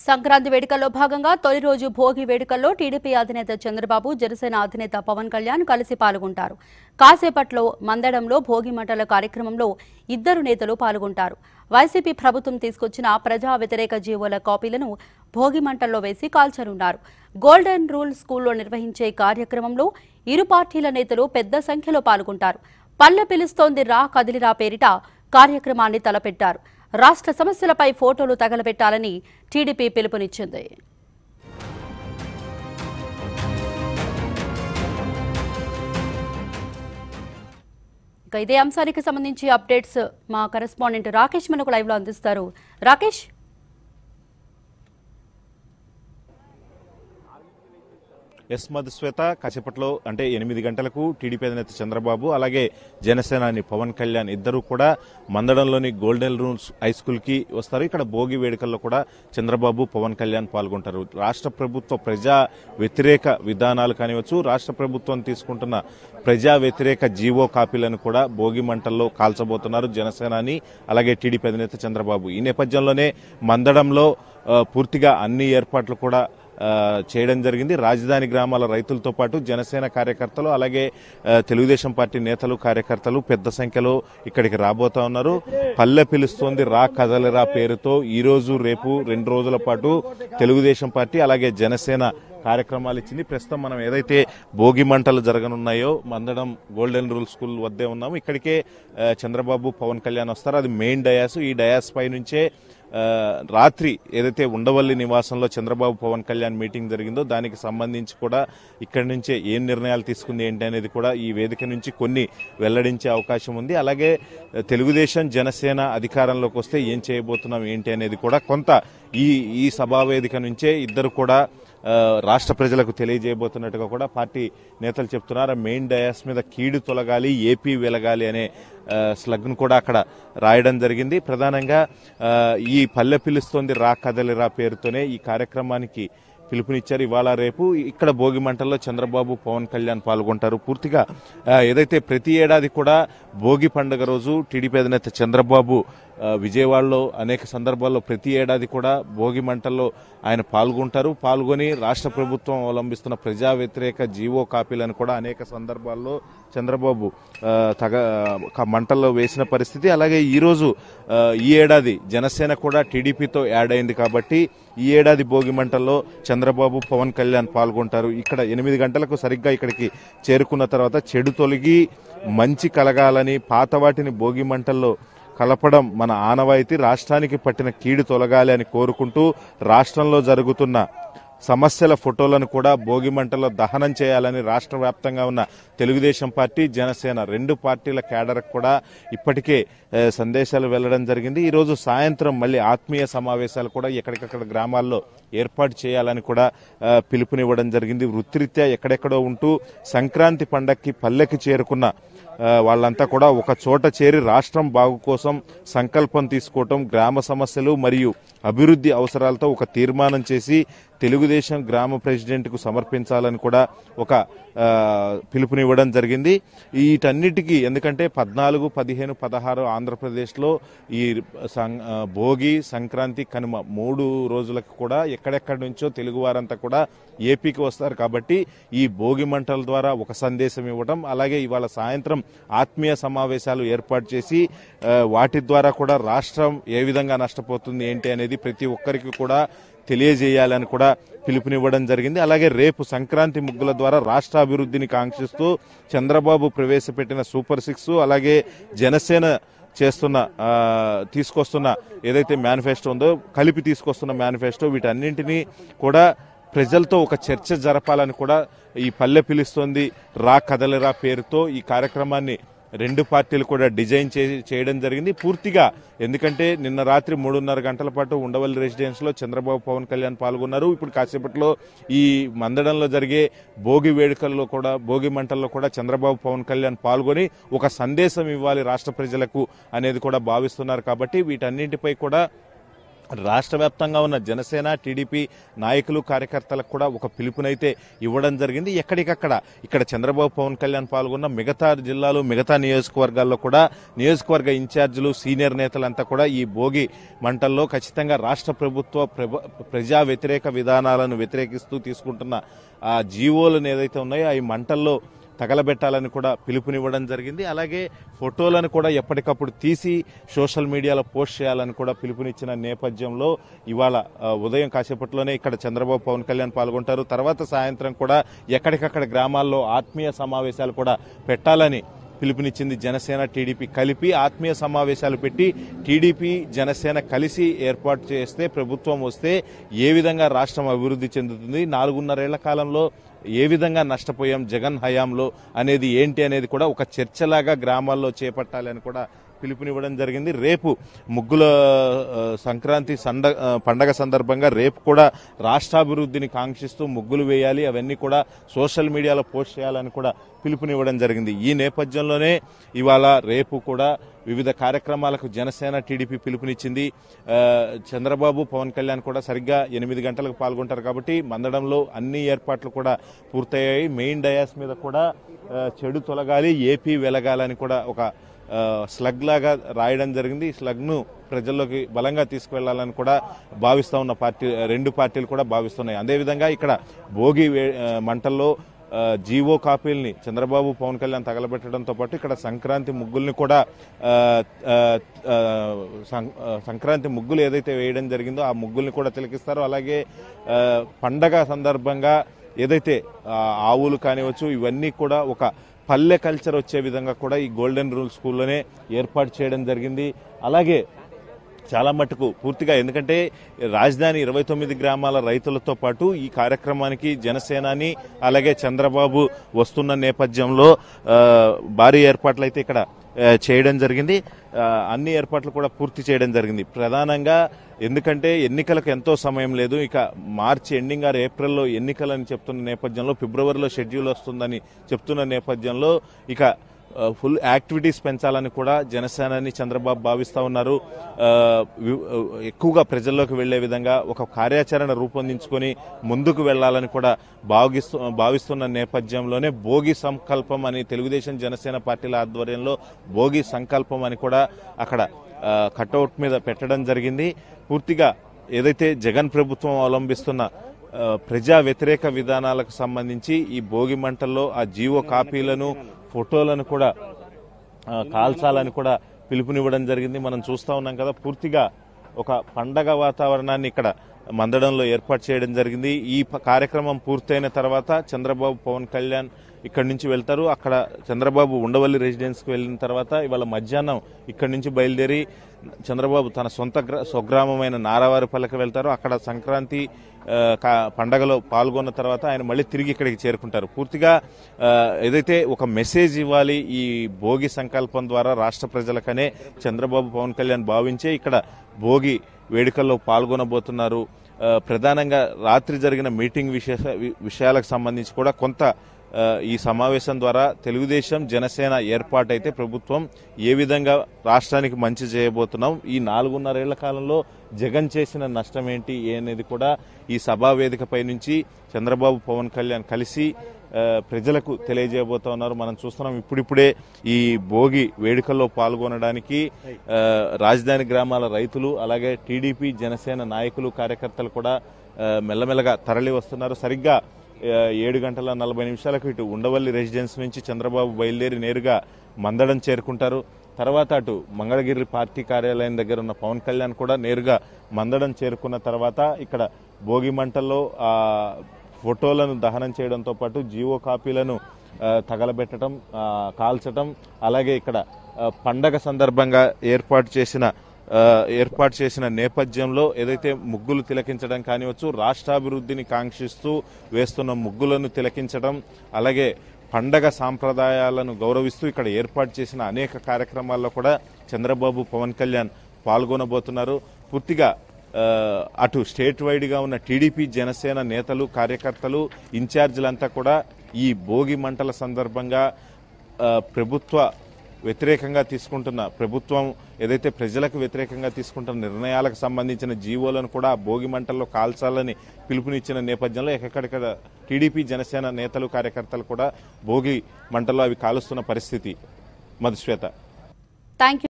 సంక్రాంతి వేడుకల్లో భాగంగా తొలి రోజు భోగి వేడుకల్లో టీడీపీ అధినేత చంద్రబాబు జనసేన అధినేత పవన్ కళ్యాణ్ కలిసి పాల్గొంటారు కాసేపట్లో మందడంలో భోగి మంటల కార్యక్రమంలో ఇద్దరు నేతలు పాల్గొంటారు వైసీపీ ప్రభుత్వం తీసుకొచ్చిన ప్రజా వ్యతిరేక జీవోల కాపీలను భోగి మంటల్లో వేసి కాల్చనున్నారు గోల్డెన్ రూల్ స్కూల్లో నిర్వహించే కార్యక్రమంలో ఇరు పార్టీల నేతలు పెద్ద సంఖ్యలో పాల్గొంటారు పల్లె పిలుస్తోంది రా కదిలిరా పేరిట కార్యక్రమాన్ని తలపెట్టారు రాష్ట్ర సమస్యలపై ఫోటోలు తగలబెట్టాలని టీడీపీ పిలుపునిచ్చింది ఇక ఇదే అంశానికి సంబంధించి అప్డేట్స్ మా కరెస్పాండెంట్ రాకేష్ మనకు లైవ్ లో అందిస్తారు రాకేష్ ఎస్ మధుశ్వేత కాసేపట్లో అంటే ఎనిమిది గంటలకు టీడీపీ అధినేత చంద్రబాబు అలాగే జనసేనాని పవన్ కళ్యాణ్ ఇద్దరు కూడా మందడంలోని గోల్డెన్ రూల్స్ హై స్కూల్ కి వస్తారు ఇక్కడ భోగి వేడుకల్లో కూడా చంద్రబాబు పవన్ కళ్యాణ్ పాల్గొంటారు రాష్ట్ర ప్రభుత్వ ప్రజా వ్యతిరేక విధానాలు కానివచ్చు రాష్ట్ర ప్రభుత్వం తీసుకుంటున్న ప్రజా వ్యతిరేక జీవో కాపీలను కూడా భోగి మంటల్లో కాల్చబోతున్నారు జనసేనాని అలాగే టీడీపీ అధినేత చంద్రబాబు ఈ నేపథ్యంలోనే మందడంలో ఆ, పూర్తిగా అన్ని ఏర్పాట్లు కూడా ఆ, చేయడం జరిగింది రాజధాని గ్రామాల రైతులతో పాటు జనసేన కార్యకర్తలు అలాగే ఆ, తెలుగుదేశం పార్టీ నేతలు కార్యకర్తలు పెద్ద సంఖ్యలో ఇక్కడికి రాబోతా ఉన్నారు పల్లె పిలుస్తోంది రా కదలిరా పేరుతో ఈ రోజు రేపు రెండు రోజుల పాటు తెలుగుదేశం పార్టీ అలాగే జనసేన కార్యక్రమాలు ఇచ్చింది ప్రస్తుతం మనం ఏదైతే భోగి మంటలు జరగనున్నాయో మందడం గోల్డెన్ రూల్ స్కూల్ వద్దే ఉన్నాము ఇక్కడికే ఆ, చంద్రబాబు పవన్ కళ్యాణ్ వస్తారు అది మెయిన్ డయాస్ ఈ డయాస్ పై నుంచే ఆ, రాత్రి ఏదైతే ఉండవల్లి నివాసంలో చంద్రబాబు పవన్ కళ్యాణ్ మీటింగ్ జరిగిందో దానికి సంబంధించి కూడా ఇక్కడి నుంచే ఏం నిర్ణయాలు తీసుకుంది ఏంటి అనేది కూడా ఈ వేదిక నుంచి కొన్ని వెల్లడించే అవకాశం ఉంది అలాగే ఆ, తెలుగుదేశం జనసేన అధికారంలోకి వస్తే ఏం చేయబోతున్నాం ఏంటి అనేది కూడా కొంత ఈ ఈ సభా వేదిక నుంచే ఇద్దరు కూడా ఆ, రాష్ట్ర ప్రజలకు తెలియజేయబోతున్నట్టుగా కూడా పార్టీ నేతలు చెప్తున్నారు మెయిన్ డయాస్ మీద కీడు తొలగాలి ఏపీ వెలగాలి అనే ఆ, స్లగ్ను కూడా అక్కడ రాయడం జరిగింది ప్రధానంగా ఆ, ఈ పల్లె పిలుస్తోంది రా కదలిరా పేరుతోనే ఈ కార్యక్రమానికి పిలుపునిచ్చారు ఇవాళ రేపు ఇక్కడ భోగి మంటల్లో చంద్రబాబు పవన్ కళ్యాణ్ పాల్గొంటారు పూర్తిగా ఆ, ఏదైతే ప్రతి ఏడాది కూడా భోగి పండుగ రోజు టీడీపీ అధినేత చంద్రబాబు ఆ, విజయవాడలో అనేక సందర్భాల్లో ప్రతి ఏడాది కూడా భోగి మంటల్లో ఆయన పాల్గొంటారు పాల్గొని రాష్ట్ర ప్రభుత్వం అవలంబిస్తున్న ప్రజా వ్యతిరేక జీవో కాపీలను కూడా అనేక సందర్భాల్లో చంద్రబాబు ఆ, తగ ఆ, మంటల్లో వేసిన పరిస్థితి అలాగే ఈరోజు ఆ, ఈ ఏడాది జనసేన కూడా టీడీపీతో యాడ్ అయింది కాబట్టి ఈ ఏడాది భోగి మంటల్లో చంద్రబాబు పవన్ కళ్యాణ్ పాల్గొంటారు ఇక్కడ ఎనిమిది గంటలకు సరిగ్గా ఇక్కడికి చేరుకున్న తర్వాత చెడు తొలగి మంచి కలగాలని పాత వాటిని భోగి మంటల్లో కలపడం మన ఆనవాయితీ రాష్ట్రానికి పట్టిన కీడు తొలగాలి అని కోరుకుంటూ రాష్ట్రంలో జరుగుతున్న సమస్యల ఫోటోలను కూడా భోగి మంటల్లో దహనం చేయాలని రాష్ట్ర వ్యాప్తంగా ఉన్న తెలుగుదేశం పార్టీ జనసేన రెండు పార్టీల కేడర్కు కూడా ఇప్పటికే ఏ, సందేశాలు వెళ్లడం జరిగింది ఈ రోజు సాయంత్రం మళ్ళీ ఆత్మీయ సమావేశాలు కూడా ఎక్కడికక్కడ గ్రామాల్లో ఏర్పాటు చేయాలని కూడా ఆ, పిలుపునివ్వడం జరిగింది వృత్తిరీత్యా ఎక్కడెక్కడో ఉంటూ సంక్రాంతి పండక్కి పల్లెకి చేరుకున్న ఆ, వాళ్ళంతా కూడా ఒక చోట చేరి రాష్ట్రం బాగు కోసం సంకల్పం తీసుకోవటం గ్రామ సమస్యలు మరియు అభివృద్ధి అవసరాలతో ఒక తీర్మానం చేసి తెలుగుదేశం గ్రామ ప్రెసిడెంట్కు సమర్పించాలని కూడా ఒక ఆ, పిలుపునివ్వడం జరిగింది వీటన్నిటికీ ఎందుకంటే పద్నాలుగు పదిహేను పదహారు ఆంధ్రప్రదేశ్లో ఈ సం- ఆ, భోగి సంక్రాంతి కనుమ మూడు రోజులకు కూడా ఎక్కడెక్కడి నుంచో తెలుగు వారంతా కూడా ఏపీకి వస్తారు కాబట్టి ఈ భోగి మంటల ద్వారా ఒక సందేశం ఇవ్వడం అలాగే ఇవాళ సాయంత్రం ఆత్మీయ సమావేశాలు ఏర్పాటు చేసి ఆ, వాటి ద్వారా కూడా రాష్ట్రం ఏ విధంగా నష్టపోతుంది ఏంటి అనేది ప్రతి ఒక్కరికి కూడా తెలియజేయాలని కూడా పిలుపునివ్వడం జరిగింది అలాగే రేపు సంక్రాంతి ముగ్గుల ద్వారా రాష్ట్ర అభివృద్ధిని కాంక్షిస్తూ చంద్రబాబు ప్రవేశపెట్టిన సూపర్ సిక్స్ అలాగే జనసేన చేస్తున్న ఆ, తీసుకొస్తున్న ఏదైతే మేనిఫెస్టో ఉందో కలిపి తీసుకొస్తున్న మేనిఫెస్టో వీటన్నింటినీ కూడా ప్రజలతో ఒక చర్చ జరపాలని కూడా ఈ పల్లె పిలుస్తోంది రా కదలరా పేరుతో ఈ కార్యక్రమాన్ని రెండు పార్టీలు కూడా డిజైన్ చే- చేయడం జరిగింది పూర్తిగా ఎందుకంటే నిన్న రాత్రి మూడున్నర గంటల పాటు ఉండవల్లి రెసిడెన్స్ లో చంద్రబాబు పవన్ కళ్యాణ్ పాల్గొన్నారు ఇప్పుడు కాసేపట్లో ఈ మందడంలో జరిగే భోగి వేడుకల్లో కూడా భోగి మంటల్లో కూడా చంద్రబాబు పవన్ కళ్యాణ్ పాల్గొని ఒక సందేశం ఇవ్వాలి రాష్ట్ర ప్రజలకు అనేది కూడా భావిస్తున్నారు కాబట్టి వీటన్నింటిపై కూడా రాష్ట్ర వ్యాప్తంగా ఉన్న జనసేన టీడీపీ నాయకులు కార్యకర్తలకు కూడా ఒక పిలుపునైతే ఇవ్వడం జరిగింది ఎక్కడికక్కడ ఇక్కడ చంద్రబాబు పవన్ కళ్యాణ్ పాల్గొన్న మిగతా జిల్లాలు మిగతా నియోజకవర్గాల్లో కూడా నియోజకవర్గ ఇన్ఛార్జీలు సీనియర్ నేతలంతా కూడా ఈ భోగి మంటల్లో ఖచ్చితంగా రాష్ట్ర ప్రభుత్వ ప్రభ- ప్రజా వ్యతిరేక విధానాలను వ్యతిరేకిస్తూ తీసుకుంటున్న ఆ జీవోలను ఏదైతే ఉన్నాయో ఈ మంటల్లో తగలబెట్టాలని కూడా పిలుపునివ్వడం జరిగింది అలాగే ఫోటోలను కూడా ఎప్పటికప్పుడు తీసి సోషల్ మీడియాలో పోస్ట్ చేయాలని కూడా పిలుపునిచ్చిన నేపథ్యంలో ఇవాళ ఆ, ఉదయం కాసేపట్లోనే ఇక్కడ చంద్రబాబు పవన్ కళ్యాణ్ పాల్గొంటారు తర్వాత సాయంత్రం కూడా ఎక్కడికక్కడ గ్రామాల్లో ఆత్మీయ సమావేశాలు కూడా పెట్టాలని పిలుపునిచ్చింది జనసేన టీడీపీ కలిపి ఆత్మీయ సమావేశాలు పెట్టి టీడీపీ జనసేన కలిసి ఏర్పాటు చేస్తే ప్రభుత్వం వస్తే ఏ విధంగా రాష్ట్రం అభివృద్ధి చెందుతుంది నాలుగున్నరేళ్ల కాలంలో ఏ విధంగా నష్టపోయాం జగన్ హయాంలో అనేది ఏంటి అనేది కూడా ఒక చర్చలాగా గ్రామాల్లో చేపట్టాలి అని కూడా పిలుపునివ్వడం జరిగింది రేపు ముగ్గుల ఆ, సంక్రాంతి సండ ఆ, పండగ సందర్భంగా రేపు కూడా రాష్ట్రాభివృద్ధిని కాంక్షిస్తూ ముగ్గులు వేయాలి అవన్నీ కూడా సోషల్ మీడియాలో పోస్ట్ చేయాలని కూడా పిలుపునివ్వడం జరిగింది ఈ నేపథ్యంలోనే ఇవాళ రేపు కూడా వివిధ కార్యక్రమాలకు జనసేన టీడీపీ పిలుపునిచ్చింది ఆ, చంద్రబాబు పవన్ కళ్యాణ్ కూడా సరిగ్గా ఎనిమిది గంటలకు పాల్గొంటారు కాబట్టి మందడంలో అన్ని ఏర్పాట్లు కూడా పూర్తయ్యాయి మెయిన్ డయాస్ మీద కూడా ఆ, చెడు తొలగాలి ఏపీ వెలగాలని కూడా ఒక ఆ, స్లగ్ లాగా రాయడం జరిగింది ఈ స్లగ్ను ప్రజల్లోకి బలంగా తీసుకువెళ్లాలని కూడా భావిస్తా ఉన్న పార్టీ రెండు పార్టీలు కూడా భావిస్తున్నాయి అదేవిధంగా ఇక్కడ భోగి వే- ఆ, మంటల్లో ఆ, జీవో కాపీల్ని చంద్రబాబు పవన్ కళ్యాణ్ తగలబెట్టడంతో పాటు ఇక్కడ సంక్రాంతి ముగ్గుల్ని కూడా ఆ, ఆ, ఆ, సం- ఆ, సంక్రాంతి ముగ్గులు ఏదైతే వేయడం జరిగిందో ఆ ముగ్గుల్ని కూడా తిలకిస్తారు అలాగే ఆ, పండగ సందర్భంగా ఏదైతే ఆ, ఆవులు కానివచ్చు ఇవన్నీ కూడా ఒక పల్లె కల్చర్ వచ్చే విధంగా కూడా ఈ గోల్డెన్ రూల్ స్కూల్లోనే ఏర్పాటు చేయడం జరిగింది అలాగే చాలా మటుకు పూర్తిగా ఎందుకంటే రాజధాని ఇరవై తొమ్మిది గ్రామాల రైతులతో పాటు ఈ కార్యక్రమానికి జనసేనాని అలాగే చంద్రబాబు వస్తున్న నేపథ్యంలో ఆ, భారీ ఏర్పాట్లు అయితే ఇక్కడ ఆ, చేయడం జరిగింది ఆ, అన్ని ఏర్పాట్లు కూడా పూర్తి చేయడం జరిగింది ప్రధానంగా ఎందుకంటే ఎన్నికలకు ఎంతో సమయం లేదు ఇక మార్చి ఎండింగ్ ఆర్ ఏప్రిల్లో ఎన్నికలని చెప్తున్న నేపథ్యంలో ఫిబ్రవరిలో షెడ్యూల్ వస్తుందని చెప్తున్న నేపథ్యంలో ఇక ఆ, ఫుల్ యాక్టివిటీస్ పెంచాలని కూడా జనసేనాని చంద్రబాబు భావిస్తా ఉన్నారు ఆ, వి- ఆ, ఎక్కువగా ప్రజల్లోకి వెళ్లే విధంగా ఒక కార్యాచరణ రూపొందించుకొని ముందుకు వెళ్లాలని కూడా భావిస్తూ భావిస్తున్న నేపథ్యంలోనే భోగి సంకల్పం అని తెలుగుదేశం జనసేన పార్టీల ఆధ్వర్యంలో భోగి సంకల్పం అని కూడా అక్కడ ఆ, కటౌట్ మీద పెట్టడం జరిగింది పూర్తిగా ఏదైతే జగన్ ప్రభుత్వం అవలంబిస్తున్న ఆ, ప్రజా వ్యతిరేక విధానాలకు సంబంధించి ఈ భోగి మంటల్లో ఆ జీవో కాపీలను ఫోటోలను కూడా ఆ, కాల్చాలని కూడా పిలుపునివ్వడం జరిగింది మనం చూస్తా ఉన్నాం కదా పూర్తిగా ఒక పండగ వాతావరణాన్ని ఇక్కడ మందడంలో ఏర్పాటు చేయడం జరిగింది ఈ ప- కార్యక్రమం పూర్తయిన తర్వాత చంద్రబాబు పవన్ కళ్యాణ్ ఇక్కడి నుంచి వెళ్తారు అక్కడ చంద్రబాబు ఉండవల్లి రెసిడెన్స్కి వెళ్ళిన తర్వాత ఇవాళ మధ్యాహ్నం ఇక్కడి నుంచి బయలుదేరి చంద్రబాబు తన సొంత గ్ర- స్వగ్రామమైన నారావారిపల్లెకి వెళ్తారు అక్కడ సంక్రాంతి ఆ, కా- పండగలో పాల్గొన్న తర్వాత ఆయన మళ్ళీ తిరిగి ఇక్కడికి చేరుకుంటారు పూర్తిగా ఆ, ఏదైతే ఒక మెసేజ్ ఇవ్వాలి ఈ భోగి సంకల్పం ద్వారా రాష్ట్ర ప్రజలకనే చంద్రబాబు పవన్ కళ్యాణ్ భావించే ఇక్కడ భోగి వేడుకల్లో పాల్గొనబోతున్నారు ఆ, ప్రధానంగా రాత్రి జరిగిన మీటింగ్ విశేష వి- విషయాలకు సంబంధించి కూడా కొంత ఆ, ఈ సమావేశం ద్వారా తెలుగుదేశం జనసేన ఏర్పాటైతే ప్రభుత్వం ఏ విధంగా రాష్ట్రానికి మంచి చేయబోతున్నాం ఈ నాలుగున్నరేళ్ల కాలంలో జగన్ చేసిన నష్టం ఏంటి ఏ అనేది కూడా ఈ సభా వేదికపై నుంచి చంద్రబాబు పవన్ కళ్యాణ్ కలిసి ఆ, ప్రజలకు తెలియజేయబోతా ఉన్నారు మనం చూస్తున్నాం ఇప్పుడిప్పుడే ఈ భోగి వేడుకల్లో పాల్గొనడానికి ఆ, రాజధాని గ్రామాల రైతులు అలాగే టీడీపీ జనసేన నాయకులు కార్యకర్తలు కూడా ఆ, మెల్లమెల్లగా తరలి వస్తున్నారు సరిగ్గా ఆ, ఏడు గంటల నలభై నిమిషాలకు ఇటు ఉండవల్లి రెసిడెన్స్ నుంచి చంద్రబాబు బయలుదేరి నేరుగా మందడం చేరుకుంటారు తర్వాత అటు మంగళగిరి పార్టీ కార్యాలయం దగ్గర ఉన్న పవన్ కళ్యాణ్ కూడా నేరుగా మందడం చేరుకున్న తర్వాత ఇక్కడ భోగి మంటల్లో ఆ ఫోటోలను దహనం చేయడంతో పాటు జీవో కాపీలను ఆ, తగలబెట్టడం ఆ, కాల్చటం అలాగే ఇక్కడ ఆ, పండగ సందర్భంగా ఏర్పాటు చేసిన ఆ, ఏర్పాటు చేసిన నేపథ్యంలో ఏదైతే ముగ్గులు తిలకించడం కానివచ్చు రాష్ట్రాభివృద్ధిని కాంక్షిస్తూ వేస్తున్న ముగ్గులను తిలకించడం అలాగే పండగ సాంప్రదాయాలను గౌరవిస్తూ ఇక్కడ ఏర్పాటు చేసిన అనేక కార్యక్రమాల్లో కూడా చంద్రబాబు పవన్ కళ్యాణ్ పాల్గొనబోతున్నారు పూర్తిగా ఆ, అటు స్టేట్ వైడ్గా ఉన్న టీడీపీ జనసేన నేతలు కార్యకర్తలు ఇన్ఛార్జీలంతా కూడా ఈ భోగి మంటల సందర్భంగా ఆ, ప్రభుత్వ వ్యతిరేకంగా తీసుకుంటున్న ప్రభుత్వం ఏదైతే ప్రజలకు వ్యతిరేకంగా తీసుకుంటున్న నిర్ణయాలకు సంబంధించిన జీవోలను కూడా భోగి మంటల్లో కాల్చాలని పిలుపునిచ్చిన నేపథ్యంలో ఎక్కడిక్కడ టీడీపీ జనసేన నేతలు కార్యకర్తలు కూడా భోగి మంటల్లో అవి కాలుస్తున్న పరిస్థితి మధుశ్వేత థ్యాంక్ యూ